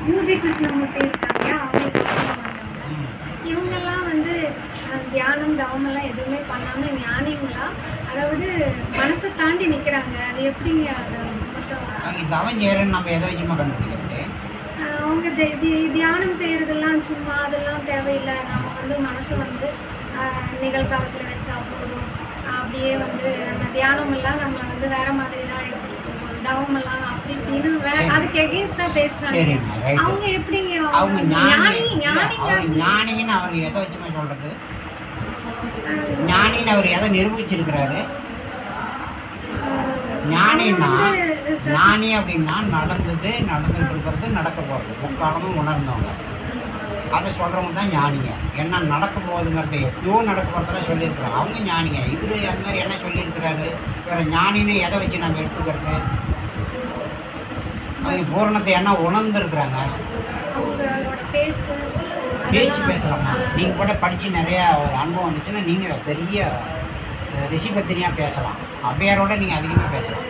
UG Krishnamurthy இருக்காங்க அவங்களுக்கு ஆசிரமம் வந்தவங்க ம். இவங்கெல்லாம் வந்து அஹ், தியானம் தவமெல்லாம் எதுவுமே பண்ணாமல் ஞானிங்களா அதாவது மனசை தாண்டி நிற்கிறாங்க அது எப்படிங்க அதை மட்டும் அவங்க தவம் செய்கிறேன்னு நம்ம எதை வச்சுமா கண்டுபிடிக்கிறது அஹ், அவங்க தி- தி- தியானம் செய்கிறதெல்லாம் சும்மா அதெல்லாம் தேவையில்லை நம்ம வந்து மனசை வந்து அஹ், நிகழ்காலத்தில் வச்சா போதும் அப்படியே வந்து நம்ம தியானம் எல்லாம் நம்மளை வந்து வேற மாதிரி தான் எடுத்துட்டு போகும் தவம் எல்லாம் அப்படி இப்படின்னு வேற சரி. அதுக்கு எகெயின்ஸ்டா பேசுறாங்க சரிம்மா ரைட் அவங்க எப்படிங்க அவங்க அவங்க ஞானி ஞானி இல்ல, அவர் ஞானிங்க ஞானின்னு அவர் எதை வச்சுமா சொல்கிறது ஞானின்னு அவர் எதை நிரூபிச்சிருக்கிறாரு ஞானின்னா ஞானி அப்படின்னா நடந்தது நடந்துட்டு இருக்கிறது நடக்க போகிறது முக்காலமும் உணர்ந்தவங்க அதை சொல்கிறவங்க தான் ஞானிங்க என்ன நடக்க போகுதுங்கிறத எப்பயோ நடக்க போகிறதெல்லாம் சொல்லியிருக்கிறாங்க அவங்க ஞானிங்க இவர் அந்த மாதிரி என்ன சொல்லியிருக்கிறாரு வேறு ஞானின்னு எதை வச்சு நம்ம எடுத்துக்கிறது அவங்க பூரணத்தை என்ன உணர்ந்துருக்குறாங்க அவங்களோட பேச்சு பேச்சு அதெல்லாம், பேசலாமா அஹ், நீங்கள் கூட படித்து நிறையா ஒரு அனுபவம் வந்துச்சுன்னா நீங்கள் பெரிய அஹ், ரிஷி பத்தினியாக பேசலாம் அவ்வையாரோட நீங்கள் அதிகமாக பேசலாம்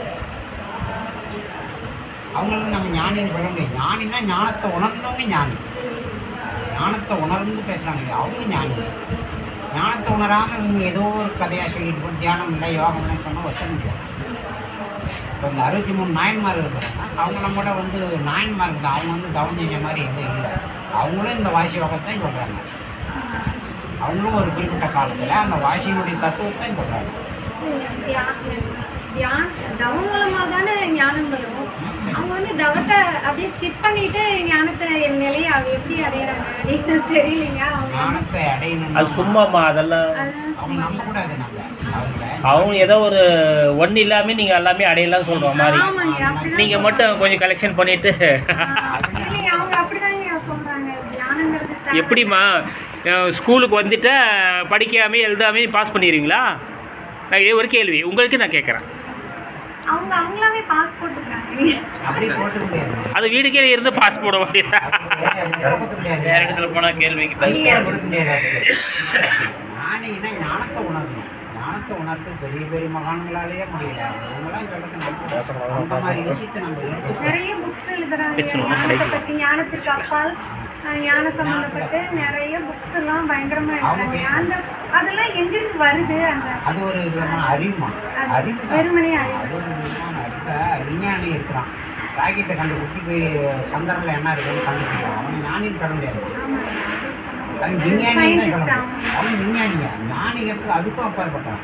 அவங்களுக்கு நம்ம ஞானின்னு சொல்ல முடியாது ஞானின்னா ஞானத்தை உணர்ந்தவங்க ஞானி ஞானத்தை உணர்ந்து பேசுகிறாங்க இல்லையா, அவங்க ஞானி ஞானத்தை உணராமல் இவங்க ஏதோ ஒரு கதையாக சொல்லிட்டு போய் தியானம் இல்லை யோகம் இல்லைன்னு சொன்னால் வச்ச முடியாது இப்போ இந்த அறுபத்தி மூணு நாயன்மார் இருக்கிறாங்க அவங்க நம்மளோட வந்து நாயன்மாருக்கு தான் அவங்க வந்து தவம் செஞ்ச மாதிரி எதுவும் இல்லை அவங்களும் இந்த வாசி யோகத்தான் சொல்கிறாங்க அவங்களும் ஒரு குறிப்பிட்ட காலத்தில் அந்த வாசியினுடைய தத்துவத்தை சொல்கிறாங்க தியா- தியான் தவம் மூலமா தானே ஞானம் வரும் அவங்க வந்து தவத்தை அப்படியே ஸ்கிப் பண்ணிட்டு ஞானத்தை நிலையை அவ எப்படி அடையறாங்க அப்படின்னு தெரியலைங்க அவங்க ஞானத்தை அடையணும் அது சும்மாம்மா அதெல்லாம் அதான் அவங்க சும்மா நம்பக்கூடாது நம்ம அவங்கள அவங்க ஏதோ ஒரு ஒன்று இல்லாமல் நீங்கள் எல்லாமே அடையலாம் சொல்கிற மாதிரி ஆமாங்க அப்படிதான் நீங்கள் மட்டும் கொஞ்சம் கலெக்ஷன் பண்ணிவிட்டு சொல்றாங்க. இல்லைங்க, அவங்க அப்படிதாங்க சொல்றாங்க தியானங்கிறது தேவை. எப்படிம்மா அஹ் ஸ்கூலுக்கு வந்துட்டு படிக்காமே எழுதாமே பாஸ் பண்ணிடுவீங்களா நான் இது ஒரு கேள்வி உங்களுக்கு நான் கேட்குறேன் அவங்க அவங்களாவே பாஸ் போட்டுக்கிறாங்க அப்படி போட்டு முடியாது அது வீடுக்கே இருந்து பாஸ் போட முடியாது கொடுக்க முடியாது வேற இடத்துல போனால் கேள்விக்கு அங்கீகாரம் கொடுக்க முடியாது ஞானின்னா ஞானத்தை உணரணும் ஞானத்தை உணர்த்து பெரிய பெரிய மகான்களாலேயே முடியல அவங்களாம் சொல்றது நம்ம அந்த மாதிரி விஷயத்தை நம்ம எடுத்து நிறைய புக்ஸ் எழுதுறாங்க பேசணும். ஞானத்தை பத்தி ஞானத்துக்கு அப்பால் அஹ், ஞான சம்பந்தப்பட்டு நிறைய புக்ஸ் எல்லாம் பயங்கரமா எழுதுறாங்க அந்த அதெல்லாம் எங்கிருந்து வருது அந்த அது ஒரு விதமான அறிவுமா அறிவு தான் வெறுமனே அறிவு அது ஒரு விதமான அறிவை விஞ்ஞானி இருக்கிறான் ராக்கெட்டை கண்டுபிடிச்சி போய் சந்திரனில் என்ன இருக்குன்னு கண்டுபிடிக்கிறான் அவன் ஞானின்னு சொல்ல முடியாது அவன் விஞ்ஞானின்னு தான் சொல்ல முடியும் அவன் விஞ்ஞானிங்க ஞானிகளுக்கு அதுக்கும் அப்பாற்பட்டான்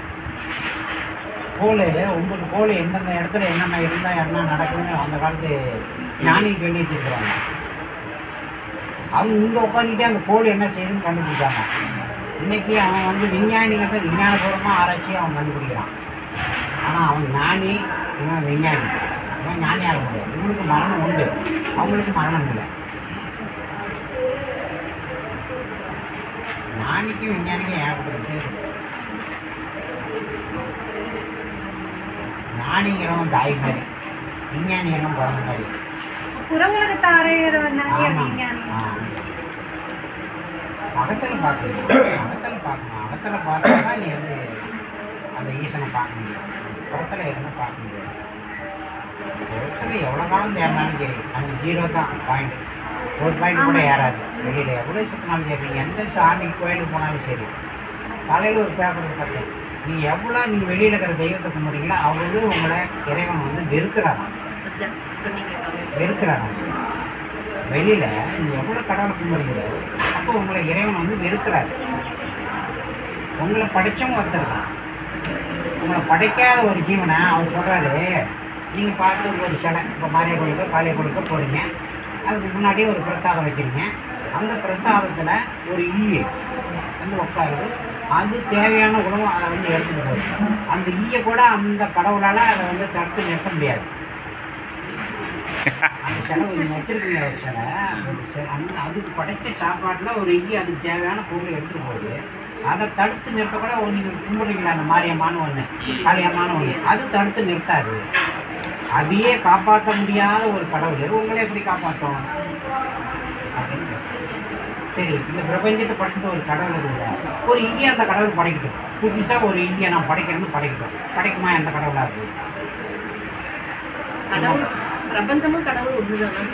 கோல் ஒன்பது கோல் எந்தெந்த இடத்துல என்னென்ன இருந்தால் என்ன நடக்குதுன்னு அந்த காலத்து ஞானி சொல்லி வச்சிருக்கிறாங்க அவங்க இங்கே உட்காந்துட்டே அந்த கோல் என்ன செய்யுதுன்னு கண்டுபிடிச்சாங்க இன்னைக்கு அவன் வந்து விஞ்ஞானிங்கிறத விஞ்ஞானபூர்வமாக ஆராய்ச்சி அவன் கண்டுபிடிக்கிறான் ஆனால் அவன் ஞானி இவன் விஞ்ஞானி இவன் ஞானி ஆக முடியாது இவனுக்கு மரணம் உண்டு அவங்களுக்கு மரணம் இல்லை ஞானிக்கும் விஞ்ஞானிக்கும் ஏகப்பட்ட வித்தியாசம் இருக்கு. ஞானிங்கிறவன் தாய் மாதிரி விஞ்ஞானிங்கிறவன் குழந்தை மாதிரி புறங்களுக்கு தாரையறவன் தானே ஆமா. விஞ்ஞானி ஆ. அகத்தில் பார்க்கணும் அகத்தில் பார்க்கணும் அகத்தில் பார்த்தா தான் நீ வந்து அந்த ஈசனை பார்க்க முடியும் புறத்தில் எதுனா பார்க்க முடியாது புறத்தில் எவ்வளோ காலம் ஏறினாலும் சரி நமக்கு ஜீரோ தான் பாயிண்ட் ஒரு பாயிண்ட் கூட ஏறாது வெளியில் எவ்வளோ சுற்றினாலும் சரி நீங்கள் எந்த சாமி கோயிலுக்கு போனாலும் சரி காலையில் ஒரு பேப்பர் பார்த்தேன் நீங்கள் எவ்வளோ நீங்கள் வெளியில் இருக்கிற தெய்வத்தை கும்பிட்றீங்களோ அவரு உங்களை இறைவன் வந்து வெறுக்கிறாராம் வெறுக்கிறாராம் வெளியில் நீங்கள் எவ்வளோ கடவுளை கும்பிடுறீங்களோ அப்போ உங்களை இறைவன் வந்து வெறுக்கிறார் உங்களை படைச்சவங்க ஒருத்தர் தான் உங்களை படைக்காத ஒரு ஜீவனை அவர் சொல்கிறாரு நீங்கள் பார்த்து ஒரு சிலை இப்போ மாரியா கோயிலுக்கு காளிய கோயிலுக்கு போகிறீங்க அதுக்கு முன்னாடி ஒரு பிரசாதம் வைக்கிறீங்க அந்த பிரசாதத்தில் ஒரு ஈ வந்து உட்காருது அது தேவையான உணவு அதை வந்து எடுத்துகிட்டு போகுது அந்த ஈயை கூட அந்த கடவுளால் அதை வந்து தடுத்து நிறுத்த முடியாது அந்த செலவு நீங்கள் வச்சுருக்கீங்க ஒரு சிலை ஒரு சிலை அந்த அதுக்கு படைச்ச சாப்பாட்டில் ஒரு ஈ அதுக்கு தேவையான பொருள் எடுத்துகிட்டு போகுது அதை தடுத்து நிறுத்த கூட ஒரு நீங்கள் கும்பிடுறீங்களா அந்த மாரியம்மான்னு ஒன்று காளியம்மான்னு ஒன்று அது தடுத்து நிறுத்தாது அதையே காப்பாற்ற முடியாத ஒரு கடவுள் உங்களை எப்படி காப்பாற்றும் அப்படின்னு கேட்குறேன். சரி இந்த பிரபஞ்சத்தை படைச்சது ஒரு கடவுள் இருக்குல்ல ஒரு ஈய அந்த கடவுள் படைக்கட்டும் புதுசாக ஒரு ஈய நான் படைக்கிறேன்னு படைக்கட்டும் படைக்குமா எந்த கடவுளாக இருக்குது கடவுள் பிரபஞ்சமும் கடவுள் ஒன்றுதானா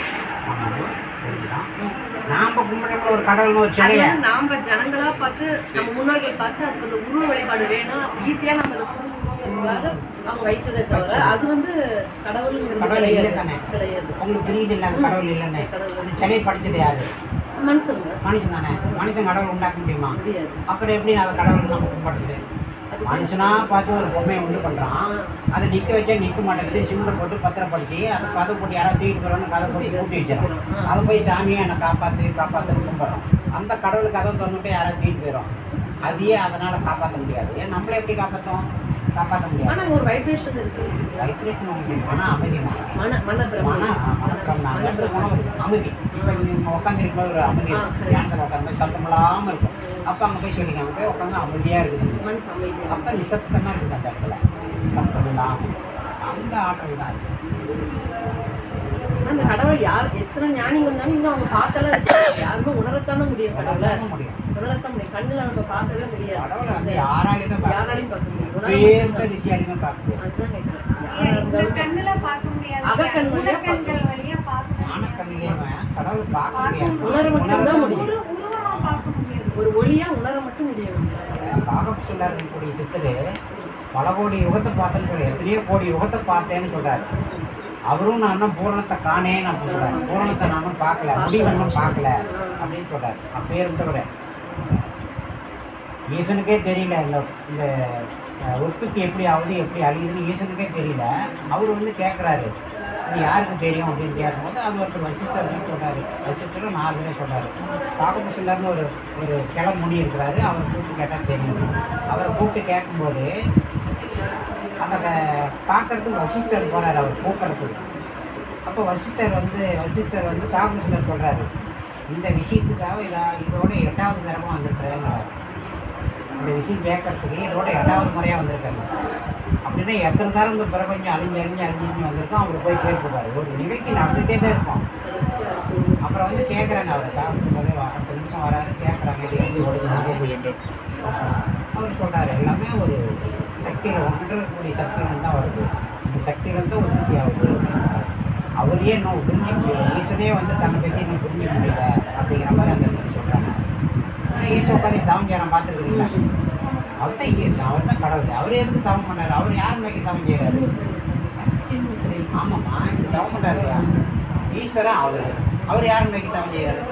புரிஞ்சுதான் நாம கும்பிடுற ஒரு கடவுள்னு ஒரு சிலைய அது நாம ஜனங்களா பார்த்து நம்ம முன்னோர்கள் பார்த்து அதுக்கு அந்த உருவ வழிபாடு வேணும் ஈஸியா நம்ம அதை புரிஞ்சுக்கோங்கிறதுக்காக அவங்க வைத்ததே தவிர அது வந்து கடவுளுங்கிறது கடவுள் இல்லை கிடையாது தானே கிடையாது உங்களுக்கு புரியுது இல்லை அந்த கடவுள் இல்லைன்னு அந்த சிலையை படிச்சது யாரு மனுஷங்க மனுஷன் தானே மனுஷன் கடவுள் உண்டாக்க முடியுமா முடியாது அப்புறம் எப்படி அதை கடவுள் நம்ம கும்பிடுறது அது மனுஷனா பார்த்து ஒரு பொம்மையை உண்டு பண்றான் அதை நிக்க வச்சா நிக்க மாட்டேங்குது சிமெண்ட் போட்டு பத்திரப்படுத்தி அதை கதை போட்டு யாராவது தூக்கிட்டு போறோம்னு கதை போட்டு பூட்டி வச்சிடறோம் அதை போய் சாமியை என்னை காப்பாத்து காப்பாத்துன்னு கும்பிட்றோம் அந்த கடவுளுக்கு கதை திறந்துட்டு யாராவது தூக்கிட்டு போயிடும் அதையே அதனால காப்பாற்ற முடியாது ஏன் நம்மளை எப்படி காப்பாற்றோம் காப்பாற்ற முடியாது ஆனா ஒரு வைப்ரேஷன் இருக்கு வைப்ரேஷன் உங்களுக்கு மன அமைதி மன மன மன பிரம்ம மனக்கம் அந்த இடத்துல போனால் ஒரு அமைதி இப்போ நீங்கள் உட்காந்துருக்கும் ஒரு அமைதி ஆ, இருக்கும். correct. தியானத்தில் உட்காந்து சத்தம் இல்லாமல் இருக்கும் அப்போ அங்கே போய் சொல்லிங்க அங்கே போய் உட்காந்து அமைதியாக இருக்குது மனசு அமைதியா அப்போ நிசப்தமாக இருக்குது அந்த இடத்துல சத்தம் இல்லாமல் அந்த ஆற்றல் தான் இருக்கு. ஆனா அந்த கடவுள் யார் எத்தனை ஞானி வந்தாலும் இன்னும் அவங்க பார்த்தாலும் யாருமே உணரத்தானே முடியும் கடவுளை உணரத்தானே முடியும் உணரத்தான் முடியும் கண்ணுல நம்ம பார்க்கவே முடியாது கடவுளை வந்து யாராலையுமே பார்க்க யாராலையும் பார்க்க முடியும் உணர பேர்ந்த மட்டும்தான். ரிஷியாலையுமே பார்க்க முடியாது அதுதான் கேட்கிறேன் ஏன் யாரா இந்த இருந்தாலும் கண்ணுல பார்க்க முடியாது அகக்கண் வழியா உலக்கண்கள் வழியா பார்க்க ஞானக்கண்ணிலேயுமே கடவுள் பார்க்க முடியாது உணர மட்டும்தான் முடியும். உரு உருவமா பார்க்க முடியாது ஒரு ஒளியா உணர மட்டும் முடியும் பாகப் சொல்லார் இருக்கக்கூடிய சித்தர் பல கோடி யுகத்தை பார்த்தேன்னு சொல்லி எத்தனையோ கோடி யுகத்தை பார்த்தேன்னு சொல்றாரு அவரும் நானும் பூரணத்தை காணேன்னு அப்படி சொல்றாரு பூரணத்தை நானும் பார்க்கல முடிவெல்லாம் பார்க்கல அப்படின்னு சொல்றாரு அப்பேருந்தவர் ஈசனுக்கே தெரியல இந்த இந்த அஹ், உற்பத்தி எப்படி ஆகுது எப்படி அழியுதுன்னு ஈசனுக்கே தெரியல அவர் வந்து கேட்குறாரு இது யாருக்கு தெரியும் அப்படின்னு கேட்கும்போது அது ஒருத்தர் வசித்தர் அப்படின்னு சொல்றாரு வசித்தரும் நாலு பேரே சொல்றாரு பாகப்பு சொல்லார்னு ஒரு ஒரு கிளம் முடி இருக்கிறாரு அவர் கூப்பிட்டு கேட்டால் தெரியும் அவரை கூப்பிட்டு கேட்கும்போது அந்த பார்க்கறதுக்கு வசிஷ்டர் போறாரு அவர் கூப்பிட்றதுக்கு அப்போ வசிஷ்டர் வந்து வசிஷ்டர் வந்து காமேஸ்வரர் சொல்றாரு இந்த விஷயத்துக்காக இதா இதோட எட்டாவது தரமாக வந்திருக்கிறேங்கிறாரு இந்த விஷயம் கேட்கறதுக்கு இதோட எட்டாவது முறையாக வந்திருக்காரு அப்படின்னா எத்தனை தரம் இந்த பிரபஞ்சம் அழிஞ்சு அழிஞ்சு அழிஞ்சு அழிஞ்சு வந்திருக்கோம் அவர் போய் கேட்டுப்பாரு ஒரு நிகழ்ச்சி நடந்துகிட்டே தான் இருப்போம் அப்புறம் வந்து கேட்குறாங்க அவர் காமேஸ்வரர் அடுத்த நிமிஷம் வராரு கேட்குறாங்க இது எப்படி ஓடுது அவர் சொல்றாரு எல்லாமே ஒரு சக்தியில் ஒன்றக்கூடிய சக்தியில தான் வருது இந்த சக்தியில தான் உற்பத்தி ஆகுது அப்படின்றாரு. அவரையே இன்னும் புரிஞ்சிக்க முடியல ஈசனே வந்து தன்னை பற்றி இன்னும் புரிஞ்சிக்க முடியல அப்படிங்கிற மாதிரி அந்த இடத்துல சொல்றாங்க ஆனால் ஈசன் உட்காந்து தவம் செய்யறான் பார்த்துருக்கீங்களா அவர் தான் ஈசன் அவர் தான் கடவுள் அவர் எதுக்கு தவம் பண்ணாரு அவர் யார் நோக்கி தவம் செய்யறாரு ஆமாம்மா இப்படி தவம் பண்ணாரு ஈஸ்வரன் அவர் அவர் யார் நோக்கி தவம் செய்யறாரு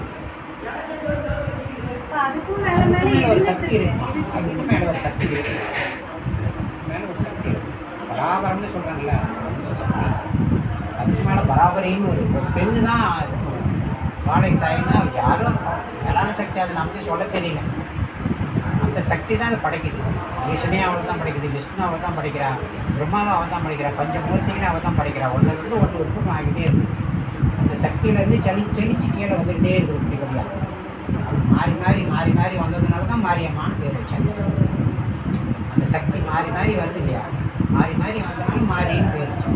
அப்ப அதுக்கும் மேல மேல மேல ஒரு இருந்துட்டு சக்தி இருக்குமா அதுக்கு மேல ஒரு சக்தி இருக்கு மேல ஒரு சக்தி இருக்கு பராபரம்னு சொல்றாங்கல்ல அந்த சக்தி அதுக்கு மேல பராபரின்னு ஒரு ஒரு பெண்ணு தான் வாழை தாயின்னா யாரும் மேலான சக்தி அது நமக்கு சொல்ல தெரியல அந்த சக்தி தான் அதை படைக்குது ஈசனே அவள் தான் படைக்குது விஷ்ணு அவள் தான் படைக்கிறா பிரம்மாவை அவள் தான் படைக்கிறா பஞ்சமூர்த்திகளை அவள் தான் படைக்கிறா ஒன்று இருந்து ஒன்று உற்பத்தி ஆகிட்டே இருக்கு அந்த சக்தியிலேருந்து செளி செழிச்சு கீழே வந்துக்கிட்டே இருக்குது இப்படிப்படியாக மாறி மாறி மாறி மாறி வந்ததுனால தான் மாரியம்மான்னு பேர் வச்சாங்க அந்த சக்தி மாறி மாறி வருது இல்லையா மாறி மாறி வந்ததுனால மாரின்னு பேர் வச்சாங்க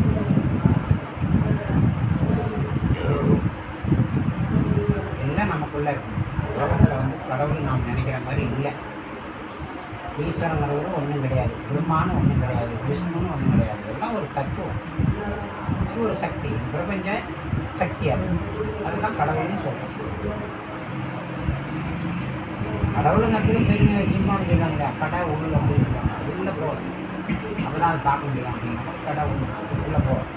எல்லாம் நமக்குள்ள இருக்கு உலகத்தில் வந்து கடவுள் நாம் நினைக்கிற மாதிரி இல்லை ஈஸ்வரங்கிறது ஒன்றும் கிடையாது பிரம்மான்னு ஒன்றும் கிடையாது விஷ்ணுன்னு ஒன்றும் கிடையாது எல்லாம் ஒரு தத்துவம் அது ஒரு சக்தி பிரபஞ்ச சக்தி அது அதுதான் கடவுள்னு சொல்கிறோம் கடவுளுங்கிறது பெரிய சின்ன சொல்லுவாங்க கடை உள்ள அப்படின்னு உள்ள போகணும் அப்போ தான் அது பார்க்க முடியும் அப்படின்னா கடை உள்ள உள்ள போகணும்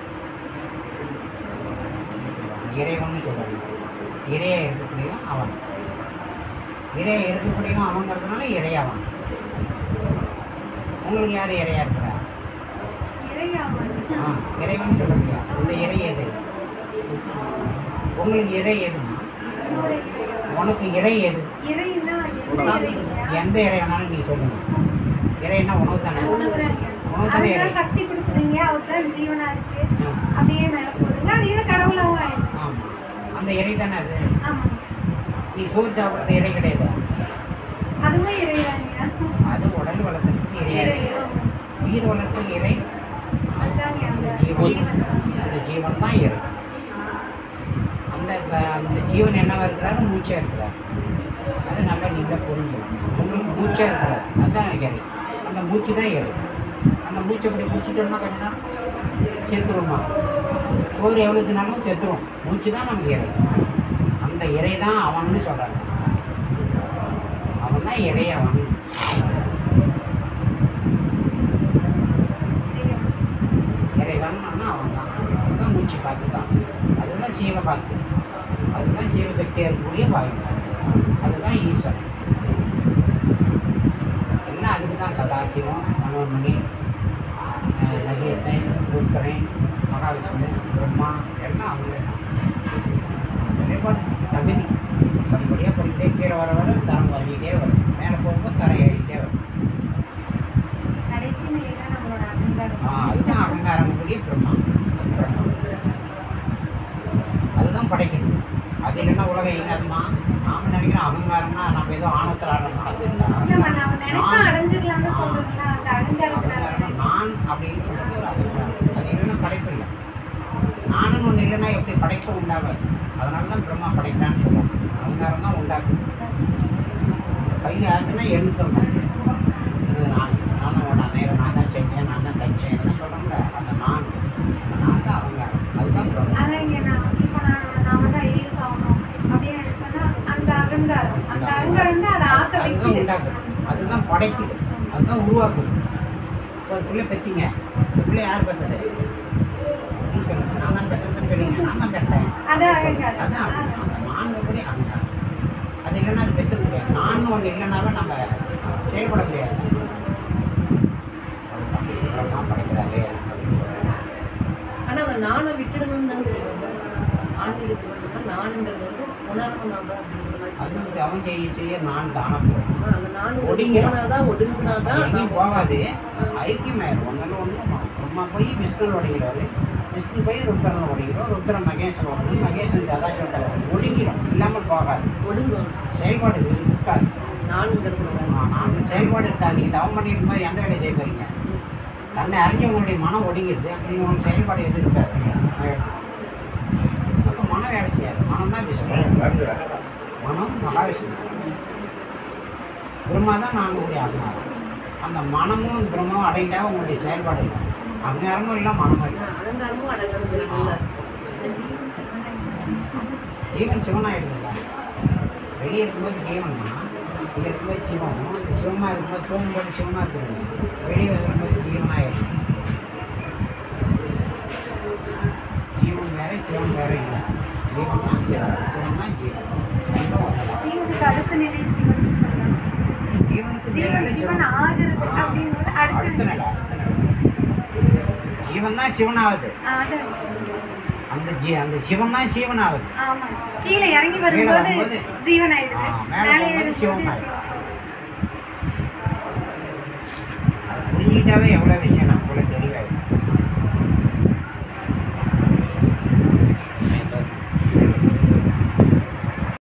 இறைவன்னு சொல்லுவாங்க இறையா இருக்கக்கூடியவன் அவன் இறையா இருக்கக்கூடியவன் அவங்கிறதுனால இறையாவன் உங்களுக்கு யார் இறையா இருக்கிறா இறையாமல் ஆ இறைவன் சொல்ல முடியாது இந்த இறை எது உங்களுக்கு இறை எதுமா உனக்கு இறை எது இறைன்னா எந்த இறையா? எந்த இறை வேணாலும் நீ சொல்லுங்க இறைன்னா உணவு தானே அவர்தான் உணவு தானே இறை அவர்தான் சக்தி கொடுக்குறீங்க அவர் தான் ஜீவனா இருக்கு ஆ, அப்படியே மேல போடுங்க அது இது கடவுளாவும் ஆயிடும் ஆமாம் அந்த இறை தானே அது ஆமா நீ சோறு சாப்பிட்றது இறை கிடையாது அதுவும் இறைதாங்க அது உடல் வளர்த்துறதுக்கு இறையா இறை இருக்கு உயிர் வளர்த்துக்கு இறை அதுதாங்க அந்த ஜீவன் ஜீவன் அந்த ஜீவன் தான் இறை அந்த ப- அந்த ஜீவன் என்னவா இருக்கிறாரு மூச்சா இருக்கிறார் அது நல்லா நீங்கள் புரிஞ்சுக்கணும் உங்களுக்கு மூச்சா இருக்கிறார் அதுதான் இறை அந்த மூச்சு தான் இறை அந்த மூச்சை அப்படி மூச்சுட்டோம்னா கொஞ்ச நேரம் சேர்த்துருமா சோறு எவ்வளோ தினாலும் செத்துரும் மூச்சு தான் நமக்கு இறை அந்த இறை தான் அவன்னு சொல்கிறாங்க அவன் தான் இறை அவன் இறைவன் அவன் தான் அதுதான் மூச்சு காத்து தான் அதுதான் சீவ காத்து அதுதான் சிவசக்தியாக இருக்கக்கூடிய வாயு அதுதான் ஈஸ்வரன் எல்லாம் அதுக்கு தான் சதாசிவம் மனோன்மணி அஹ், நகேசன் ருத்ரன் மகாவிஷ்ணு பிரம்மா எல்லாம் அவங்களே தான் அதேபோல் தகுதி படிப்படியாக படிக்கிட்டே கீழே வர வர தரம் வரையிட்டே வரும் மேலே போகும்போது தரம் ஏறிட்டே வரும் கடைசி நிலையில நம்மளோட அகங்காரம் ஆ, அதுதான் அகங்காரம் கூடிய பிரம்மா பிரம்மா அதுதான் படைக்குது அது இல்லைன்னா உலகம் இல்லாதுமா நாம நினைக்கிறோம் அகங்காரம்னா நம்ம ஏதோ ஆணவத்தில் ஆடுறோம் அது இல்லை நம்ம நாம நினைச்சா நான் அடைஞ்சிடலாம்னு சொல்றீங்களா அந்த அகங்காரத்தினால அகங்காரம்னா நான் அப்படின்னு சொல்றது ஒரு அகங்காரம் அது இல்லைன்னா படைப்பு இல்லை நானும் ஒன்று இல்லைன்னா எப்படி படைப்பு உண்டாகாது அதனால தான் பிரம்மா படைக்கிறான்னு சொல்லுவோம் அகங்காரம் தான் உண்டாக்குது பையன் ஆச்சுன்னா எழுத்தம் இது நான் நான் தான் உண்டானேன் இதை நான் தான் செஞ்சேன் நான் தான் தைச்சேன் இதெல்லாம் சொல்கிறோம்ல அந்த நான் அந்த நான் தான் அகங்காரம் அதுதான் பிரம்மா அதான் இங்க நான் இப்போ நான் நான் வந்து ஐஏஎஸ் ஆகணும் அப்படின்னு நினைச்சேன்னா அந்த அகங்காரம் அந்த அகங்காரம் தான் அதை ஆக்க அதுதான் வைக்குது உண்டாக்குது அதுதான் படைக்குது அதுதான் உருவாக்குது இப்போ ஒரு பிள்ளை பெற்றீங்க இந்த பிள்ளை யார் பெற்றது நீ சொல்லுங்க நான் தான் பெற்றதுன்னு சொல்லுங்க நான் தான் பெற்றேன் அது அகங்காரம் அதான் அந்த நான்கு கூட அகங்காரம் அது இல்லைன்னா அது பெற்ற முடியாது நான் ஒன்று இல்லைனாலும் நம்ம செயல்பட முடியாது அதுதான் பிரம்மா படைக்கிறாரு ஆனா அந்த நானை விட்டுடுங்கன்னு தானே சொல்லுவாங்க ஆன்மீகத்துக்கு வந்தோம்னா நானுங்கிறது வந்து உணரணும் நாம அப்படிங்கிற மாதிரி அது சொல்லுவாங்க வந்து அவன் செய்ய செய்ய நான் தானப்போம் ஆனா, அந்த நானு ஒடுங்கிறோம். ஒடுங்கினாதான் ஒடுங்கினாதான் எங்கேயும் நாம போகாது ஐக்கியமாயிரும் ஒன்றில் ஒன்று பிரம்மா போய் விஷ்ணு உடைகிறாரு விஷ்ணு போய் ருத்ரன் உடைகிறோம் ருத்ரன் மகேசன் உடனே மகேசன் சதாசிவத்தில் ஒடுங்கிடும் இல்லாமல் போகாது ஒடுங்கும் செயல்பாடு இது இருக்காது நானுங்கிறது ஒரு ஆ, நான் செயல்பாடு இருக்காது நீங்கள் தவம் பண்ணிட்டு இருக்கும்போது எந்த வேலையை செய்ய போறீங்க தன்னை அறிஞ்சவங்களுடைய மனம் ஒடுங்கிடுது அப்படி உங்களுக்கு செயல்பாடு எது இருக்காது அப்போ மனம் வேலை செய்யாது மனம் தான் விஷ்ணு மனம் மகாவிஷ்ணு பிரம்மா தான் நாங்களுடைய அகங்காரம் அந்த மனமும் அந்த பிரம்மாவும் அடைந்தா உங்களுடைய செயல்பாடு இல்லை அகங்காரமும் இல்லை மனமும் இல்லை அகங்காரமும் அடங்கணுங்கிறாங்கல்ல ஜீவன் சிவனாயிடுதுல்ல வெளியே இருக்கும்போது ஜீவன் தான் இங்கே இருக்கும்போது சிவம் இந்த சிவமாக இருக்கும்போது தூங்கும்போது சிவமாக இருக்குது வெளியே வரும்போது ஜீவனாயிடும் ஜீவன் வேற சிவன் வேற இல்லை ஜீவன் தான் சிவன் சிவன் தான் ஜீவன் ரெண்டும் ஒண்ணுதான். ஜீவனுக்கு அடுத்த நிலை சிவன் சொல்லலாம் ஜீவனுக்கு ஜீவன் மேலே சிவன் ஆகிறது அப்படின்றது அடுத்த அடுத்த நிலை நிலை ஜீவன் தான் சிவனாகுது ஆ, அது அந்த ஜீ அந்த சிவன் தான் சிவனாகுது ஆமா கீழே இறங்கி வரும்போது வரும்போது ஜீவன் ஆயிடுது ஆ, மேலே மேலே போகும்போது ஏறும்போது சிவம் சிவம். அது புரிஞ்சுக்கிட்டாவே எவ்வளோ விஷயம் நமக்குள்ள தெரியும்